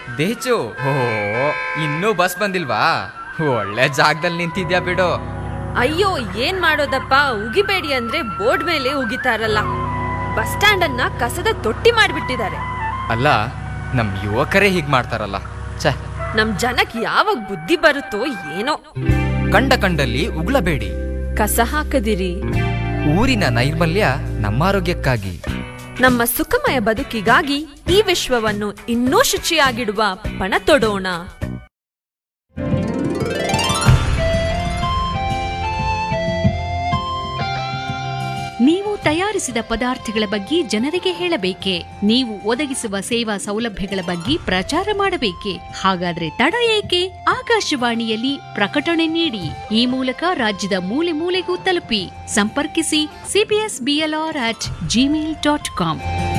ದೇಚು ಓ ಇನ್ನೂ ಬಸ್ ಬಂದಿಲ್ವಾ ಒಳ್ಳೆ ಜಾಗದಲ್ಲಿ ನಿಂತಿದ್ಯಾ ಬಿಡು ಅಯ್ಯೋ ಏನ್ ಮಾಡೋದಪ್ಪ ಉಗಿಬೇಡಿ ಅಂದ್ರೆ ಬೋರ್ಡ್ ಮೇಲೆ ಉಗಿತಾರಲ್ಲ ಬಸ್ ಸ್ಟ್ಯಾಂಡ್ ಅನ್ನ ಕಸದ ತೊಟ್ಟಿ ಮಾಡ್ಬಿಟ್ಟಿದ್ದಾರೆ ಅಲ್ಲ ನಮ್ ಯುವಕರೇ ಹೀಗ್ ಮಾಡ್ತಾರಲ್ಲ ಛೆ ನಮ್ ಜನಕ್ ಯಾವಾಗ ಬುದ್ಧಿ ಬರುತ್ತೋ ಏನೋ ಕಂಡ ಕಂಡಲ್ಲಿ ಉಗ್ಳಬೇಡಿ ಕಸ ಹಾಕದಿರಿ ಊರಿನ ನೈರ್ಮಲ್ಯ ನಮ್ಮ ಆರೋಗ್ಯಕ್ಕಾಗಿ ನಮ್ಮ ಸುಖಮಯ ಬದುಕಿಗಾಗಿ ಈ ವಿಶ್ವವನ್ನು ಇನ್ನೂ ಶುಚಿಯಾಗಿಡುವ ಪಣ ತೊಡೋಣ ನೀವು ತಯಾರಿಸಿದ ಪದಾರ್ಥಗಳ ಬಗ್ಗೆ ಜನರಿಗೆ ಹೇಳಬೇಕೆ ನೀವು ಒದಗಿಸುವ ಸೇವಾ ಸೌಲಭ್ಯಗಳ ಬಗ್ಗೆ ಪ್ರಚಾರ ಮಾಡಬೇಕೆ ಹಾಗಾದ್ರೆ ತಡ ಏಕೆ ಆಕಾಶವಾಣಿಯಲ್ಲಿ ಪ್ರಕಟಣೆ ನೀಡಿ ಈ ಮೂಲಕ ರಾಜ್ಯದ ಮೂಲೆ ಮೂಲೆಗೂ ತಲುಪಿ ಸಂಪರ್ಕಿಸಿ CBS BLR at Gmail dot com